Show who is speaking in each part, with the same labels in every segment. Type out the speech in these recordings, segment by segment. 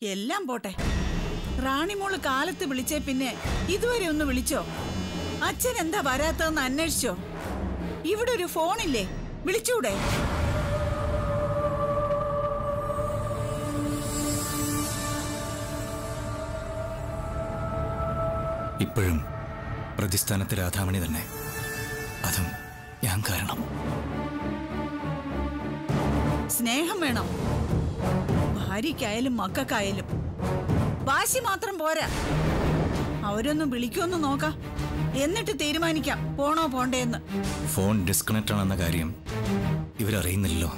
Speaker 1: എല്ലാം പോട്ടെ റാണിമോള് കാലത്ത് വിളിച്ചേ പിന്നെ ഇതുവരെ ഒന്ന് വിളിച്ചോ അച്ഛൻ എന്താ വരാത്തതെന്ന് അന്വേഷിച്ചോ ഇവിടെ ഒരു ഫോണില്ലേ വിളിച്ചൂടെ
Speaker 2: ഇപ്പോഴും പ്രതിസ്ഥാനത്ത് രാധാമണി തന്നെ അതും ഞാൻ കാരണം
Speaker 1: സ്നേഹം വേണം ഭാര്യയ്ക്കായാലും മക്കൾക്കായാലും വാശി മാത്രം പോരാ അവരൊന്ന് വിളിക്കുമെന്ന് നോക്കാം എന്നിട്ട് തീരുമാനിക്കാം പോണോ പോണ്ടേന്ന്
Speaker 2: ഫോൺ ഡിസ്കണക്ട് ആണെന്ന കാര്യം ഇവരറിയുന്നില്ലല്ലോ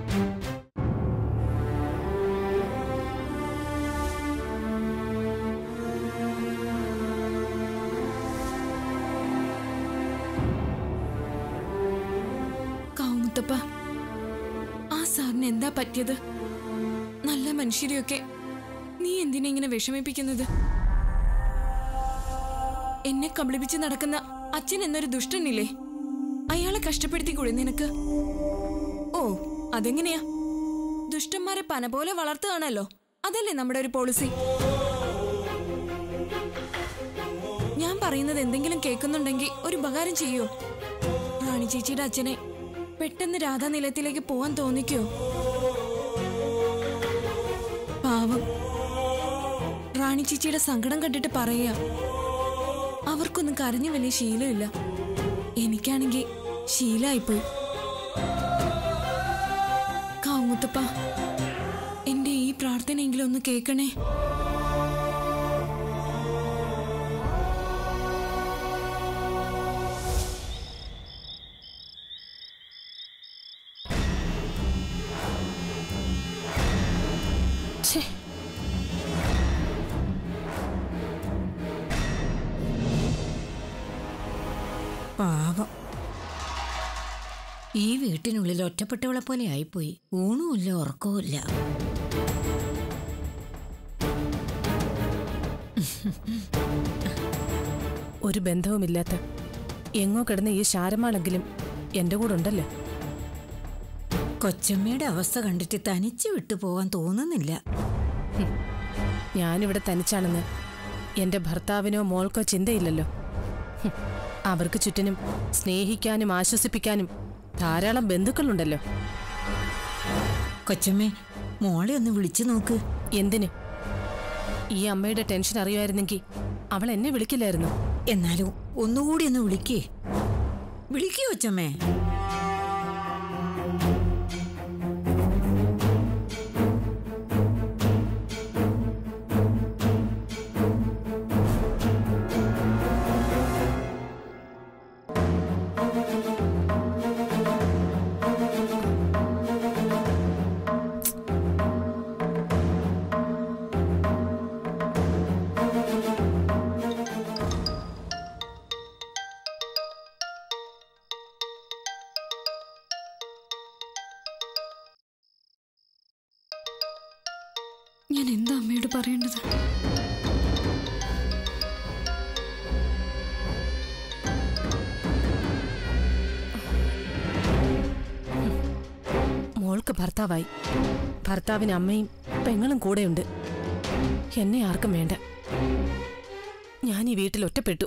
Speaker 3: കാവുമുത്തപ്പ ആ സാറിന് എന്താ പറ്റിയത് നല്ല മനുഷ്യരെയൊക്കെ നീ എന്തിനാ ഇങ്ങനെ വിഷമിപ്പിക്കുന്നത് എന്നെ കബളിപ്പിച്ച് നടക്കുന്ന അച്ഛൻ എന്നൊരു ദുഷ്ടനില്ലേ അയാളെ കഷ്ടപ്പെടുത്തിക്കൂടെ നിനക്ക് ഓ അതെങ്ങനെയാ ദുഷ്ടന്മാരെ പന പോലെ വളർത്തുകയാണല്ലോ അതല്ലേ നമ്മുടെ ഒരു പോളിസി ഞാൻ പറയുന്നത് എന്തെങ്കിലും കേൾക്കുന്നുണ്ടെങ്കിൽ ഒരു ഉപകാരം ചെയ്യോ റാണി ചേച്ചിയുടെ അച്ഛനെ പെട്ടെന്ന് രാധാനിലയത്തിലേക്ക് പോവാൻ തോന്നിക്കോ പാവം റാണി ചേച്ചിയുടെ സങ്കടം കണ്ടിട്ട് പറയാ അവർക്കൊന്നും കരഞ്ഞു വലിയ ശീലമില്ല എനിക്കാണെങ്കിൽ ശീലായിപ്പോയി കാവുമുത്തപ്പ എന്റെ ഈ പ്രാർത്ഥനയെങ്കിലും ഒന്ന് കേൾക്കണേ ഛേ
Speaker 4: പാവം ഈ വീട്ടിനുള്ളിൽ ഒറ്റപ്പെട്ടവളെ പോലെ ആയിപ്പോയി ഊണുമില്ല ഉറക്കവുമില്ല
Speaker 5: ഒരു ബന്ധവുമില്ലാത്ത എങ്ങോ കിടന്ന ഈ ശാരമാണെങ്കിലും എന്റെ കൂടെ ഉണ്ടല്ലോ
Speaker 4: കൊച്ചമ്മയുടെ അവസ്ഥ കണ്ടിട്ട് തനിച്ച് വിട്ടു പോവാൻ തോന്നുന്നില്ല
Speaker 5: ഞാനിവിടെ തനിച്ചാണെന്ന് എന്റെ ഭർത്താവിനോ മോൾക്കോ ചിന്തയില്ലല്ലോ ഹും, അവർക്ക് ചുറ്റിനും സ്നേഹിക്കാനും ആശ്വസിപ്പിക്കാനും ധാരാളം ബന്ധുക്കളുണ്ടല്ലോ
Speaker 4: കൊച്ചമ്മേ മോളെ ഒന്ന് വിളിച്ചു നോക്ക്
Speaker 5: എന്തിന് ഈ അമ്മയുടെ ടെൻഷൻ അറിയുമായിരുന്നെങ്കിൽ അവൾ എന്നെ വിളിക്കില്ലായിരുന്നു
Speaker 4: എന്നാലും ഒന്നുകൂടി ഒന്ന് വിളിക്കേ വിളിക്കൂ കൊച്ചമ്മേ
Speaker 3: ഞാൻ എന്താ അമ്മയോട് പറയേണ്ടത്
Speaker 5: മോൾക്ക് ഭർത്താവായി ഭർത്താവിന് അമ്മയും പെങ്ങളും കൂടെയുണ്ട് എന്നെ ആർക്കും വേണ്ട ഞാൻ ഈ വീട്ടിൽ ഒറ്റപ്പെട്ടു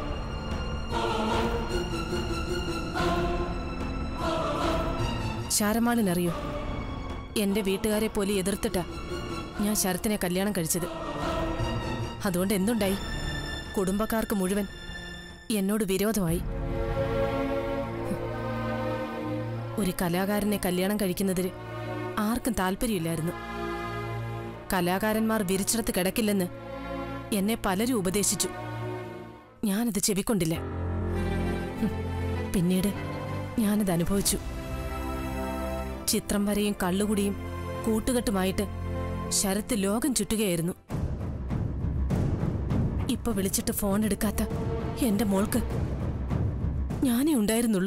Speaker 5: ശാരമാളിനറിയോ എന്റെ വീട്ടുകാരെ പോലെ എതിർത്തിട്ടാ ഞാൻ ശരത്തിനെ കല്യാണം കഴിച്ചത് അതുകൊണ്ട് എന്തുണ്ടായി കുടുംബക്കാർക്ക് മുഴുവൻ എന്നോട് വിരോധമായി ഒരു കലാകാരനെ കല്യാണം കഴിക്കുന്നതിന് ആർക്കും താല്പര്യമില്ലായിരുന്നു കലാകാരന്മാർ വിരിച്ചിടത്ത് കിടക്കില്ലെന്ന് എന്നെ പലരും ഉപദേശിച്ചു ഞാനത് ചെവിക്കൊണ്ടില്ല ഹും, പിന്നീട് ഞാനത് അനുഭവിച്ചു ചിത്രം വരയും കള്ളുകുടിയും കൂട്ടുകെട്ടുമായിട്ട് ശരത്ത് ലോകം ചുറ്റുകയായിരുന്നു ഇപ്പൊ വിളിച്ചിട്ട് ഫോൺ എടുക്കാത്ത എന്റെ മോൾക്ക് ഞാനേ ഉണ്ടായിരുന്നുള്ളൂ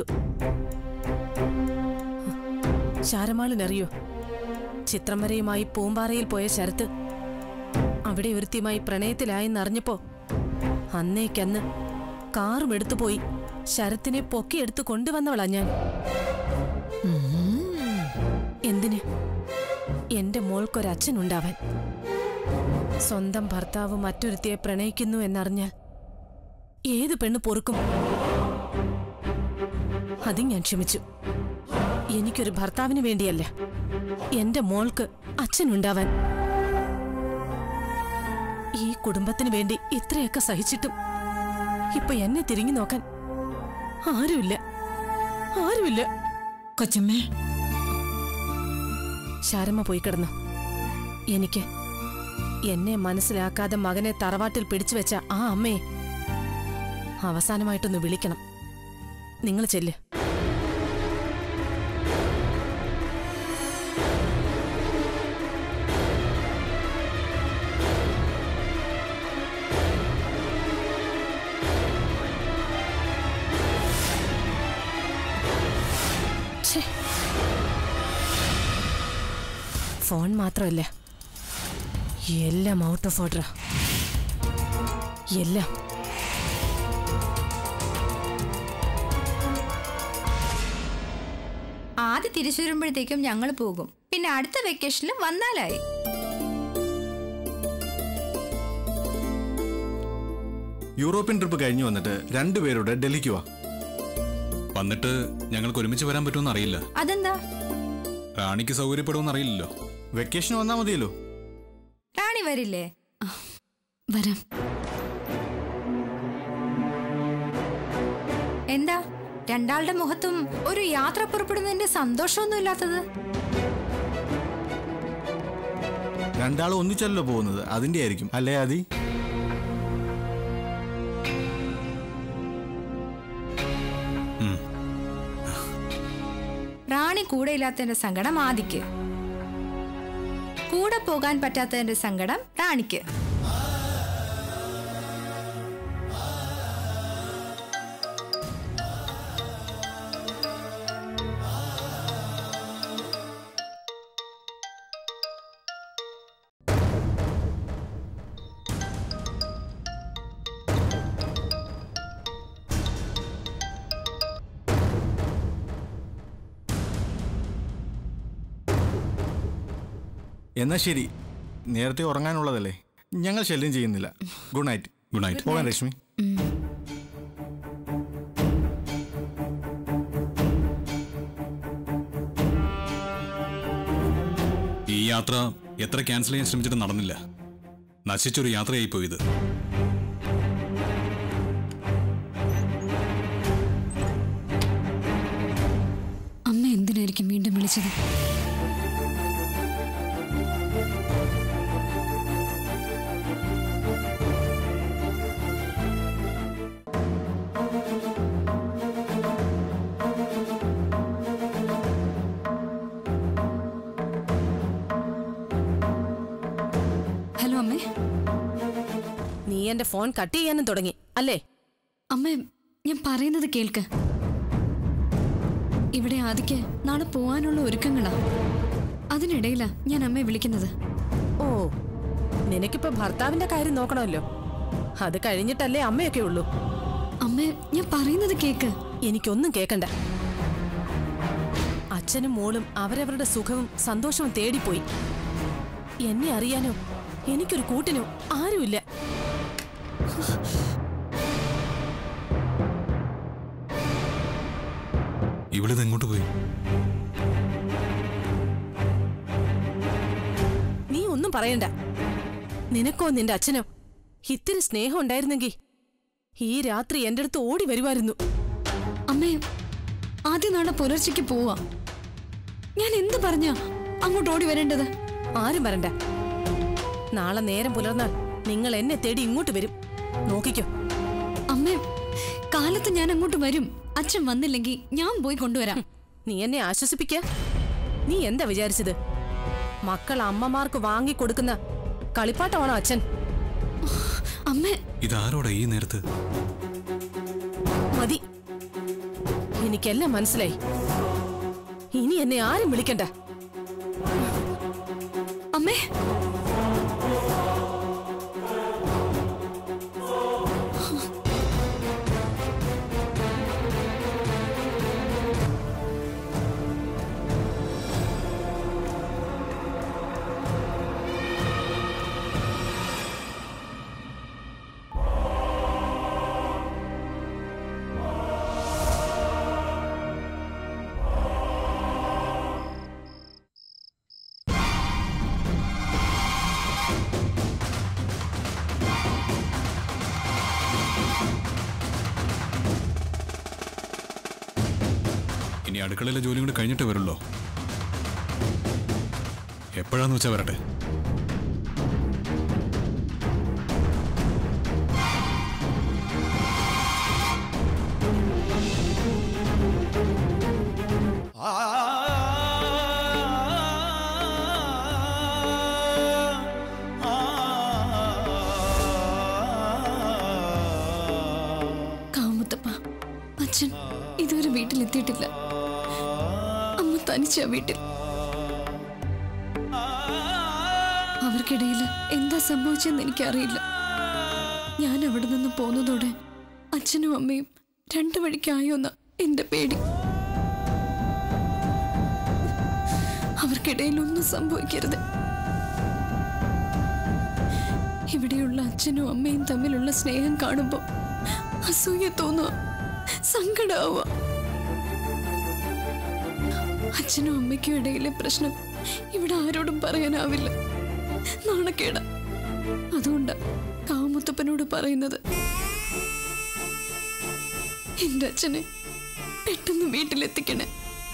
Speaker 5: ശാരമാളിനറിയോ ചിത്രം വരയുമായി പൂമ്പാറയിൽ പോയ ശരത്ത് അവിടെ ഒരുത്തിയുമായി പ്രണയത്തിലായെന്നറിഞ്ഞപ്പോ അന്നേക്കന്ന് കാറും എടുത്തുപോയി ശരത്തിനെ പൊക്കിയെടുത്ത് കൊണ്ടുവന്നവളാ ഞാൻ എന്തിന് എന്റെ മോൾക്കൊരച്ഛനുണ്ടാവാൻ സ്വന്തം ഭർത്താവ് മറ്റൊരുത്തിയെ പ്രണയിക്കുന്നു എന്നറിഞ്ഞാൽ ഏത് പെണ്ണ് പൊറുക്കും അതും ഞാൻ ക്ഷമിച്ചു എനിക്കൊരു ഭർത്താവിന് വേണ്ടിയല്ല എന്റെ മോൾക്ക് അച്ഛനുണ്ടാവാൻ ഈ കുടുംബത്തിന് വേണ്ടി ഇത്രയൊക്കെ സഹിച്ചിട്ടും ഇപ്പൊ എന്നെ തിരിഞ്ഞു നോക്കാൻ ആരുമില്ല ആരുമില്ല
Speaker 4: കൊച്ചമ്മേ
Speaker 5: ശാരമ്മ പോയി കിടന്നു എനിക്ക് എന്നെ മനസ്സിലാക്കാതെ മകനെ തറവാട്ടിൽ പിടിച്ചു വെച്ച ആ അമ്മയെ അവസാനമായിട്ടൊന്ന് വിളിക്കണം നിങ്ങൾ ചെല്ല് ഛേ. ഫോൺ മാത്രമല്ല എല്ലാം ഔട്ട് ഓഫ് ഓർഡർ എല്ലാം
Speaker 6: ആദ്യം തിരിച്ചു വരുമ്പോഴത്തേക്കും ഞങ്ങൾ പോകും പിന്നെ അടുത്ത വെക്കേഷനിൽ വന്നാലായി
Speaker 7: യൂറോപ്യൻ ട്രിപ്പ് കഴിഞ്ഞു വന്നിട്ട് രണ്ടുപേരുടെ ഡൽഹിക്ക് വാ
Speaker 2: വന്നിട്ട് ഞങ്ങൾക്ക് ഒരുമിച്ച് വരാൻ പറ്റുമെന്ന് അറിയില്ല
Speaker 6: അതെന്താ
Speaker 2: റാണിക്ക് സൗകര്യപ്പെടുമെന്ന് അറിയില്ലല്ലോ
Speaker 7: വെക്കേഷൻ വന്നാൽ മതിയല്ലോ
Speaker 6: റാണി വരില്ലേ
Speaker 3: വരാം
Speaker 6: എന്താ രണ്ടാളുടെ മുഖത്തും ഒരു യാത്ര പുറപ്പെടുന്നതിന്റെ സന്തോഷമൊന്നും ഇല്ലാത്തത്
Speaker 7: രണ്ടാളും ഒന്നിച്ചല്ലോ പോകുന്നത് അതിന്റെ ആയിരിക്കും അല്ലേ ആദി
Speaker 6: റാണി കൂടെ ഇല്ലാത്തതിന്റെ സങ്കടം ആദിക്ക് കൂടെ പോകാൻ പറ്റാത്തതിന്റെ സങ്കടം റാണിക്ക്
Speaker 7: എന്നാ ശരി നേരത്തെ ഉറങ്ങാനുള്ളതല്ലേ ഞങ്ങൾ ശല്യം ചെയ്യുന്നില്ല ഗുഡ് നൈറ്റ്
Speaker 2: ഗുഡ് നൈറ്റ്
Speaker 7: പോകാൻ ലക്ഷ്മി
Speaker 2: ഈ യാത്ര എത്ര ക്യാൻസൽ ചെയ്യാൻ ശ്രമിച്ചിട്ട് നടന്നില്ല നശിച്ചൊരു യാത്രയായി പോയത്
Speaker 3: അമ്മ എന്തിനായിരിക്കും വീണ്ടും വിളിച്ചത് ഹലോ അമ്മേ
Speaker 5: നീ എന്റെ ഫോൺ കട്ട് ചെയ്യാനും തുടങ്ങി അല്ലേ
Speaker 3: അമ്മ ഞാൻ പറയുന്നത് കേൾക്ക് ഇവിടെ ആദിക്ക് നാളെ പോവാനുള്ള ഒരുക്കങ്ങളാ അതിനിടയിലാ ഞാൻ അമ്മയെ വിളിക്കുന്നത്
Speaker 5: ഓ നിനക്കിപ്പോ ഭർത്താവിന്റെ കാര്യം നോക്കണമല്ലോ അത് കഴിഞ്ഞിട്ടല്ലേ അമ്മയൊക്കെ ഉള്ളൂ
Speaker 3: അമ്മ ഞാൻ പറയുന്നത് കേക്ക്
Speaker 5: എനിക്കൊന്നും കേക്കണ്ട അച്ഛനും മോളും അവരവരുടെ സുഖവും സന്തോഷവും തേടിപ്പോയി എന്നെ അറിയാനോ എനിക്കൊരു കൂട്ടിനോ ആരുമില്ല
Speaker 2: ഇവിളിത് എങ്ങോട്ട് പോയി
Speaker 5: നീ ഒന്നും പറയണ്ട നിനക്കോ നിന്റെ അച്ഛനോ ഇത്തിരി സ്നേഹം ഉണ്ടായിരുന്നെങ്കിൽ ഈ രാത്രി എന്റെ അടുത്ത് ഓടി വരുമായിരുന്നു
Speaker 3: അമ്മേ ആദ്യം നാളെ പുലർച്ചയ്ക്ക് പോവാ ഞാൻ എന്ത് പറഞ്ഞാ അങ്ങോട്ട് ഓടി വരേണ്ടത്
Speaker 5: ആരും വരണ്ട നാളെ നേരം പുലർന്നാൽ നിങ്ങൾ എന്നെ തേടി ഇങ്ങോട്ട് വരും നോക്കിക്കോ
Speaker 3: അമ്മേ കാലത്ത് ഞാൻ അങ്ങോട്ട് വരും അച്ഛൻ വന്നില്ലെങ്കിൽ ഞാൻ പോയി കൊണ്ടുവരാം
Speaker 5: നീ എന്നെ ആശ്വസിപ്പിക്ക നീ എന്താ വിചാരിച്ചത് മക്കൾ അമ്മമാർക്ക് വാങ്ങിക്കൊടുക്കുന്ന കളിപ്പാട്ടമാണോ അച്ഛൻ
Speaker 3: അമ്മേ
Speaker 2: ഇതാരോടാ ഈ നേരത്ത്
Speaker 5: മതി എനിക്കെല്ലാം മനസ്സിലായി ഇനി എന്നെ ആരും വിളിക്കണ്ട
Speaker 3: അമ്മേ
Speaker 2: ഇനി അടുക്കളയിലെ ജോലിയും കൂടി കഴിഞ്ഞിട്ടേ വരുള്ളൂ എപ്പോഴാന്ന് വെച്ചാ വരട്ടെ
Speaker 3: കാമുത്തപ്പ അച്ഛൻ ഇതുവരെ വീട്ടിലെത്തിയിട്ടില്ല അമ്മ തനിച്ചാ വീട്ടിൽ അവർക്കിടയിൽ എന്താ സംഭവിച്ചെന്ന് എനിക്കറിയില്ല ഞാൻ അവിടെ നിന്ന് പോന്നതോടെ അച്ഛനും അമ്മയും രണ്ടു വഴിക്കായോന്ന എന്റെ പേടി അവർക്കിടയിൽ ഒന്നും സംഭവിക്കരുത് ഇവിടെയുള്ള അച്ഛനും അമ്മയും തമ്മിലുള്ള സ്നേഹം കാണുമ്പോൾ അസൂയ തോന്നുക സങ്കടാവുക അച്ഛനും അമ്മയ്ക്കും ഇടയിലെ പ്രശ്നം ഇവിടെ ആരോടും പറയാനാവില്ല നാണക്കേട അതുകൊണ്ടാ കാമുത്തപ്പനോട് പറയുന്നത് എന്റെ അച്ഛനെ പെട്ടെന്ന് വീട്ടിലെത്തിക്കണേ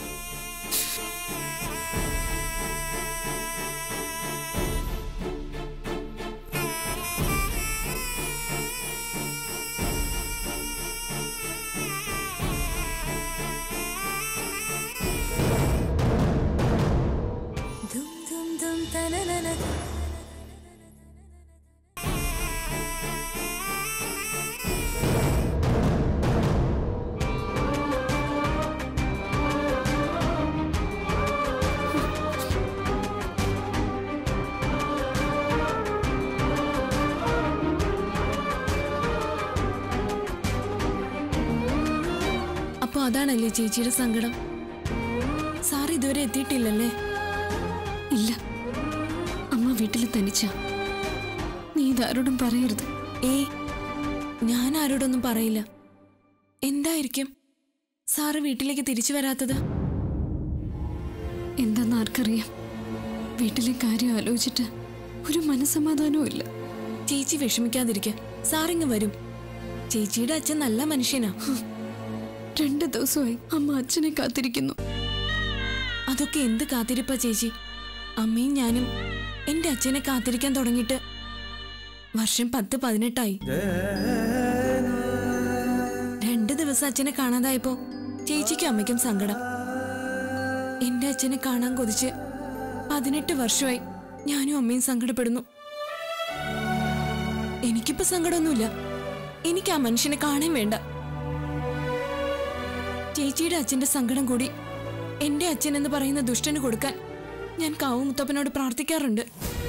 Speaker 3: അപ്പൊ അതാണല്ലേ ചേച്ചിയുടെ സങ്കടം സാർ ഇതുവരെ എത്തിയിട്ടില്ലല്ലേ ഇല്ല അമ്മ വീട്ടിൽ തനിച്ച നീ ഇതാരോടും പറയരുത് ഏയ് ഞാൻ ആരോടൊന്നും പറയില്ല എന്തായിരിക്കും സാറ് വീട്ടിലേക്ക് തിരിച്ചു വരാത്തത് എന്താന്ന് ആർക്കറിയാം വീട്ടിലെ കാര്യം ആലോചിച്ചിട്ട് ഒരു മനസമാധാനവും ഇല്ല ചേച്ചി വിഷമിക്കാതിരിക്ക സാറിങ് വരും ചേച്ചിയുടെ അച്ഛൻ നല്ല മനുഷ്യനാ രണ്ട് ദിവസമായി അമ്മ അച്ഛനെ കാത്തിരിക്കുന്നു അതൊക്കെ എന്ത് കാത്തിരിപ്പാ ചേച്ചി അമ്മയും ഞാനും എന്റെ അച്ഛനെ കാത്തിരിക്കാൻ തുടങ്ങിയിട്ട് വർഷം പത്ത് പതിനെട്ടായി രണ്ട് ദിവസം അച്ഛനെ കാണാതായപ്പോ ചേച്ചിക്കും അമ്മയ്ക്കും സങ്കടം എന്റെ അച്ഛനെ കാണാൻ കൊതിച്ച് പതിനെട്ട് വർഷമായി ഞാനും അമ്മയും സങ്കടപ്പെടുന്നു എനിക്കിപ്പോ സങ്കടമൊന്നുമില്ല എനിക്ക് ആ മനുഷ്യനെ കാണാൻ വേണ്ട ചേച്ചിയുടെ അച്ഛന്റെ സങ്കടം കൂടി എന്റെ അച്ഛൻ എന്ന് പറയുന്ന ദുഷ്ടന് കൊടുക്കാൻ ഞാൻ കാവുമുത്തപ്പനോട് പ്രാർത്ഥിക്കാറുണ്ട്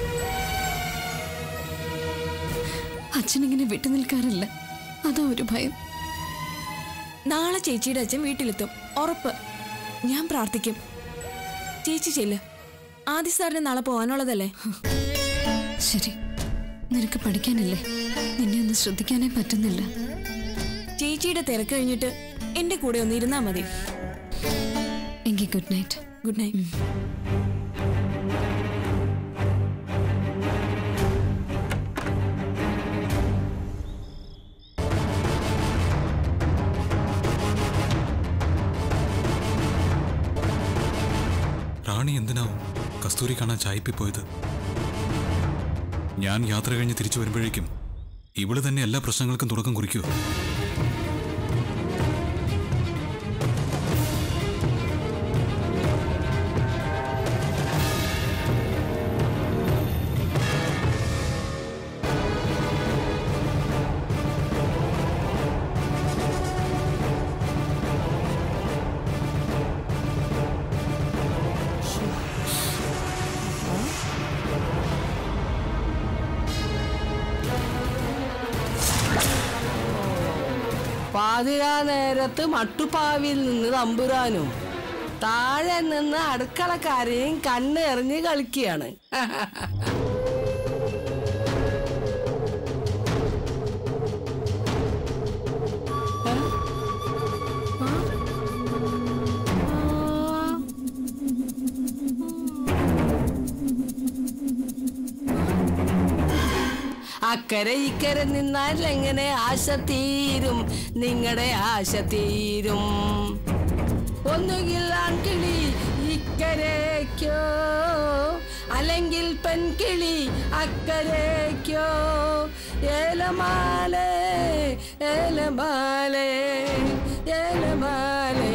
Speaker 3: അച്ഛനിങ്ങനെ വിട്ടു നിൽക്കാറില്ല അതാ ഒരു ഭയം നാളെ ചേച്ചിയുടെ അച്ഛൻ വീട്ടിലെത്തും ഉറപ്പ് ഞാൻ പ്രാർത്ഥിക്കും ചേച്ചി ചെല്ല് ആദി സാറിന് നാളെ പോകാനുള്ളതല്ലേ ശരി നിനക്ക് പഠിക്കാനില്ലേ നിന്നെ ഒന്ന് ശ്രദ്ധിക്കാനേ പറ്റുന്നില്ല ചേച്ചിയുടെ തിരക്ക് കഴിഞ്ഞിട്ട് എന്റെ കൂടെ ഒന്ന് ഇരുന്നാ മതി എങ്കിൽ good night good night
Speaker 2: Rani എന്തിനാവും കസ്തൂരി കാണാൻ ചായപ്പി പോയത് ഞാൻ യാത്ര കഴിഞ്ഞ് തിരിച്ചു വരുമ്പോഴേക്കും ഇവള് തന്നെ എല്ലാ പ്രശ്നങ്ങൾക്കും തുടക്കം കുറിക്കുമോ
Speaker 8: പാതിരാ നേരത്ത് മട്ടുപ്പാവിൽ നിന്ന് തമ്പുരാനും താഴെ നിന്ന് അടുക്കളക്കാരെയും കണ്ണെറിഞ്ഞ് കളിക്കുകയാണ് അക്കരെ ഇക്കരെ നിന്നാൽ എങ്ങനെ ആശ തീരും നിങ്ങളുടെ ആശ തീരും ഒന്നുകിൽ അല്ലെങ്കിൽ പെൺകിളി അക്കരയ്ക്കോ ഏലമാലേ ഏലമാലേ ഏലമാലേ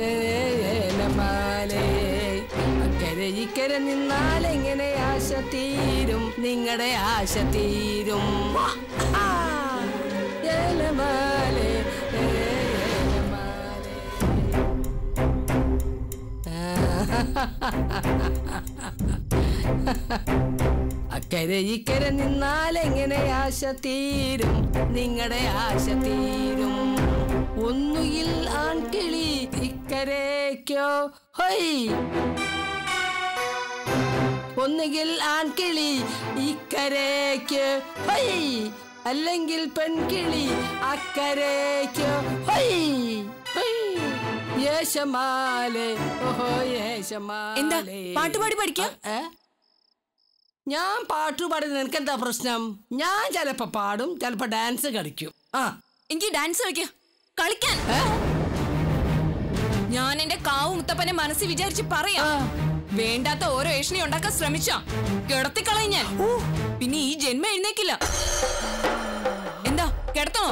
Speaker 8: ഏലമാലേ അക്കരെ ഇക്കരെ നിന്നാൽ എങ്ങനെ ആശ തീരും നിങ്ങളുടെ ആശ തീരും ആ, ഏലമാലേ ഏലമാലേ അക്കരെ ഇക്കരെ നിന്നാൽ എങ്ങനെ ആശ തീരും നിങ്ങളുടെ ആശ തീരും ഒന്നുകിൽ ആൺകിളി ഇക്കരേക്കോ ഹൊയ് ഒന്നുകിൽ ആൺകിളി ഇക്കരേക്ക് ഹൊയ് അല്ലെങ്കിൽ പെൺകിളി അക്കരേക്ക് ഹൊയ് ഹൊയ് യേശമാലേ ഓഹോ യേശമാലേ
Speaker 3: എന്താ? പാട്ടുപാടി പഠിക്കാ?
Speaker 8: ഏ? ഞാൻ പാട്ട് പാടുന്നത് നിനക്ക് എന്താ പ്രശ്നം ഞാൻ ചിലപ്പോ പാടും ചിലപ്പോ ഡാൻസ് കളിക്കും ആ
Speaker 3: എനിക്ക് ഡാൻസ് കളിക്കാം കളിക്കാൻ ഞാൻ എന്റെ കാവ് മുത്തപ്പനെ മനസ്സിൽ വിചാരിച്ച് പറയാം വേണ്ടാത്ത ഓരോ ഏഷണി ഉണ്ടാക്കാൻ ശ്രമിച്ച കിടത്തിക്കളയും ഞാൻ പിന്നെ ഈ ജന്മം എഴുന്നേക്കില്ല എന്താ കിടത്തണോ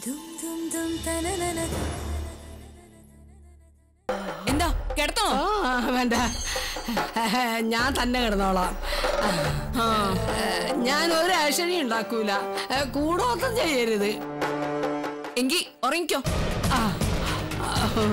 Speaker 3: എന്താ കിടത്തണോ
Speaker 8: ആ, വേണ്ട ഞാൻ തന്നെ കിടന്നോളാം
Speaker 3: ആ
Speaker 8: ഞാൻ ഒരു അഴഷണി ഉണ്ടാക്കൂല കൂടോത്തം ചെയ്യരുത്
Speaker 3: എങ്കി ഉറങ്ങിക്കോ
Speaker 8: ആ. ഓ.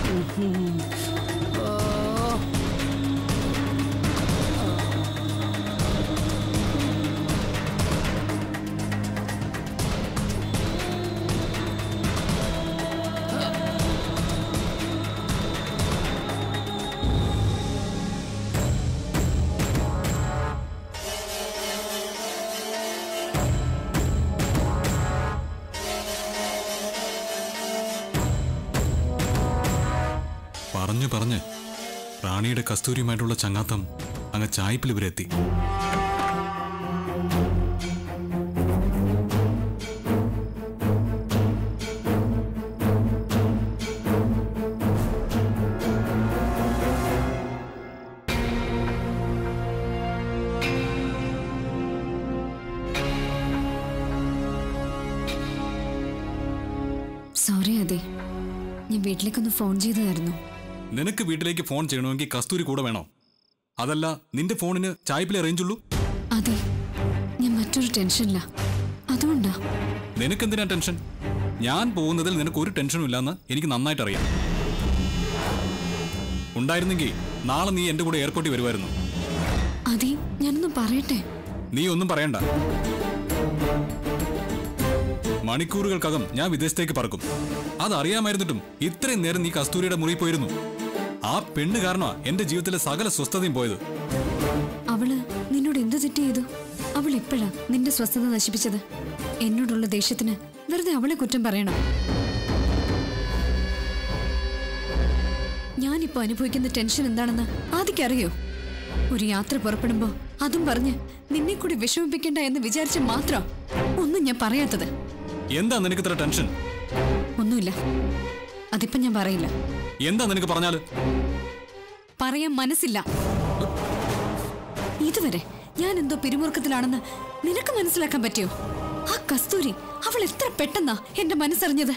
Speaker 2: പറഞ്ഞു പറഞ്ഞ് റാണിയുടെ കസ്തൂരിയുമായിട്ടുള്ള ചങ്ങാത്തം അങ്ങ് ചായ്പിൽ ഇവരെത്തി
Speaker 6: സോറി അതെ ഞാൻ വീട്ടിലേക്കൊന്ന് ഫോൺ ചെയ്തതായിരുന്നു
Speaker 2: നിനക്ക് വീട്ടിലേക്ക് ഫോൺ ചെയ്യണമെങ്കിൽ കസ്തൂരി കൂടെ വേണോ അതല്ല നിന്റെ ഫോണിന് ചായ്പിലെ റേഞ്ചുള്ളൂ
Speaker 6: അതെ ഞാൻ മറ്റൊരു ടെൻഷനില്ല അതുകൊണ്ടാ
Speaker 2: നിനക്കെന്തിനാ ടെൻഷൻ ഞാൻ പോകുന്നതിൽ നിനക്ക് ഒരു ടെൻഷനും ഇല്ലെന്ന് എനിക്ക് നന്നായിട്ട് അറിയാം ഉണ്ടായിരുന്നെങ്കിൽ നാളെ നീ എന്റെ കൂടെ എയർപോർട്ടിൽ വരുമായിരുന്നു
Speaker 6: അതെ ഞാനൊന്ന് പറയട്ടെ
Speaker 2: നീ ഒന്നും പറയണ്ട മണിക്കൂറുകൾക്കകം ഞാൻ വിദേശത്തേക്ക് പറക്കും അതറിയാമായിരുന്നിട്ടും ഇത്രയും നേരം നീ കസ്തൂരിയുടെ മുറി പോയിരുന്നു ആ പെണ്ണ് കാരണമാ എന്റെ ജീവിതത്തിലെ സകല സ്വസ്ഥതയും പോയത്
Speaker 6: അവള് നിന്നോട് എന്ത് തെറ്റ് ചെയ്തു അവൾ എപ്പോഴാ നിന്റെ സ്വസ്ഥത നശിപ്പിച്ചത് എന്നോടുള്ള ദേഷ്യത്തിന് വെറുതെ അവളെ കുറ്റം പറയണം ഞാനിപ്പോ അനുഭവിക്കുന്ന ടെൻഷൻ എന്താണെന്ന് ആദ്യക്കറിയോ ഒരു യാത്ര പുറപ്പെടുമ്പോ അതും പറഞ്ഞ് നിന്നെ കൂടി വിഷമിപ്പിക്കണ്ട എന്ന് വിചാരിച്ച് മാത്രം ഒന്നും ഞാൻ പറയാത്തത്
Speaker 2: എന്താ നിനക്ക് ഇത്ര ടെൻഷൻ
Speaker 6: ഒന്നുമില്ല അതിപ്പോ ഞാൻ പറയില്ല
Speaker 2: എന്താ നിനക്ക് പറഞ്ഞാല്
Speaker 6: പറയാൻ മനസ്സില്ല ഇതുവരെ ഞാൻ എന്തോ പിരിമുറുക്കത്തിലാണെന്ന് നിനക്ക് മനസ്സിലാക്കാൻ പറ്റിയോ ആ കസ്തൂരി അവൾ എത്ര പെട്ടെന്നാ എന്റെ മനസ്സറിഞ്ഞത്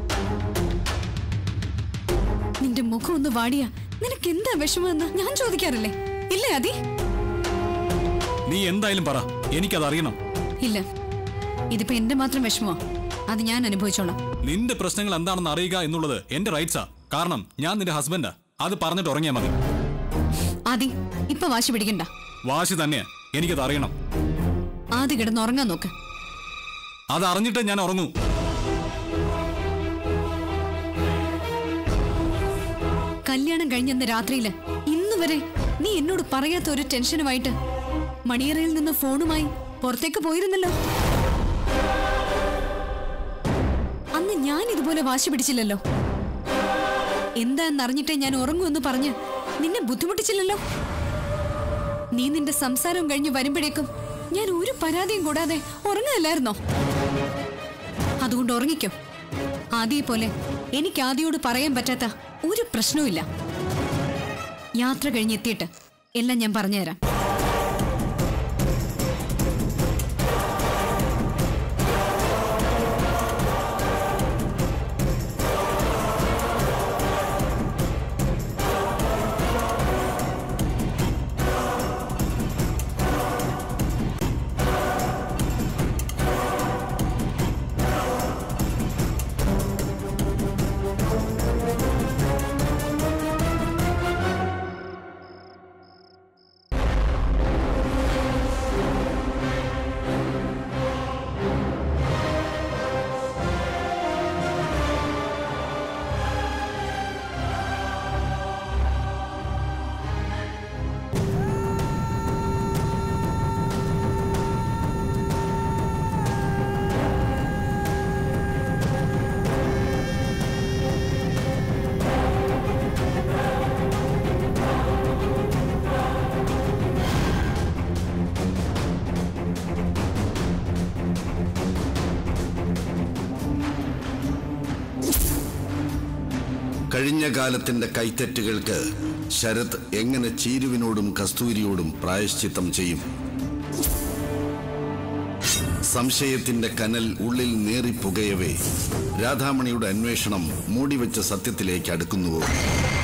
Speaker 6: നിന്റെ മുഖം ഒന്ന് വാടിയ നിനക്ക് എന്താ വിഷമമെന്ന് ഞാൻ ചോദിക്കാറില്ലേ ഇല്ലേ അതി
Speaker 2: നീ എന്തായാലും പറ എനിക്കത് അറിയണം
Speaker 6: ഇല്ല ഇതിപ്പോ എന്റെ മാത്രം വിഷമോ അത് ഞാൻ അനുഭവിച്ചോളാം
Speaker 2: നിന്റെ പ്രശ്നങ്ങൾ എന്താണെന്ന് അറിയുക എന്നുള്ളത് എന്റെ റൈറ്റ്സാ കാരണം ഞാൻ നിന്റെ ഹസ്ബൻഡാ അത് പറഞ്ഞിട്ട് ഉറങ്ങിയാൽ മതി
Speaker 6: ആദി ഇപ്പൊ വാശി പിടിക്കണ്ട
Speaker 2: വാശി തന്നെയാ എനിക്കത് അറിയണം
Speaker 6: ആദി കിടന്ന് ഉറങ്ങാൻ നോക്ക്
Speaker 2: അത് അറിഞ്ഞിട്ട് ഞാൻ ഉറങ്ങൂ
Speaker 6: കല്യാണം കഴിഞ്ഞെന്ന രാത്രിയില് ഇന്ന് വരെ നീ എന്നോട് പറയാത്ത ഒരു ടെൻഷനുമായിട്ട് മണിയറയിൽ നിന്ന് ഫോണുമായി പുറത്തേക്ക് പോയിരുന്നല്ലോ അന്ന് ഞാൻ ഇതുപോലെ വാശി പിടിച്ചില്ലല്ലോ എന്താണെന്നറിഞ്ഞിട്ടേ ഞാൻ ഉറങ്ങൂ എന്ന് പറഞ്ഞ് നിന്നെ ബുദ്ധിമുട്ടിച്ചില്ലല്ലോ നീ നിന്റെ സംസാരം കഴിഞ്ഞ് വരുമ്പോഴേക്കും ഞാൻ ഒരു പരാതിയും കൂടാതെ ഉറങ്ങല്ലായിരുന്നോ അതുകൊണ്ട് ഉറങ്ങിക്കോ ആദ്യയെ പോലെ എനിക്ക് ആദ്യയോട് പറയാൻ പറ്റാത്ത ഒരു പ്രശ്നവുമില്ല യാത്ര കഴിഞ്ഞെത്തിയിട്ട് എല്ലാം ഞാൻ പറഞ്ഞുതരാം
Speaker 9: കഴിഞ്ഞ കാലത്തിന്റെ കൈത്തെറ്റുകൾക്ക് ശരത് എങ്ങനെ ചീരുവിനോടും കസ്തൂരിയോടും പ്രായശ്ചിത്തം ചെയ്യും സംശയത്തിന്റെ കനൽ ഉള്ളിൽ നേറിപ്പുകയവേ രാധാമണിയുടെ അന്വേഷണം മൂടിവെച്ച സത്യത്തിലേക്ക് അടുക്കുന്നുവോ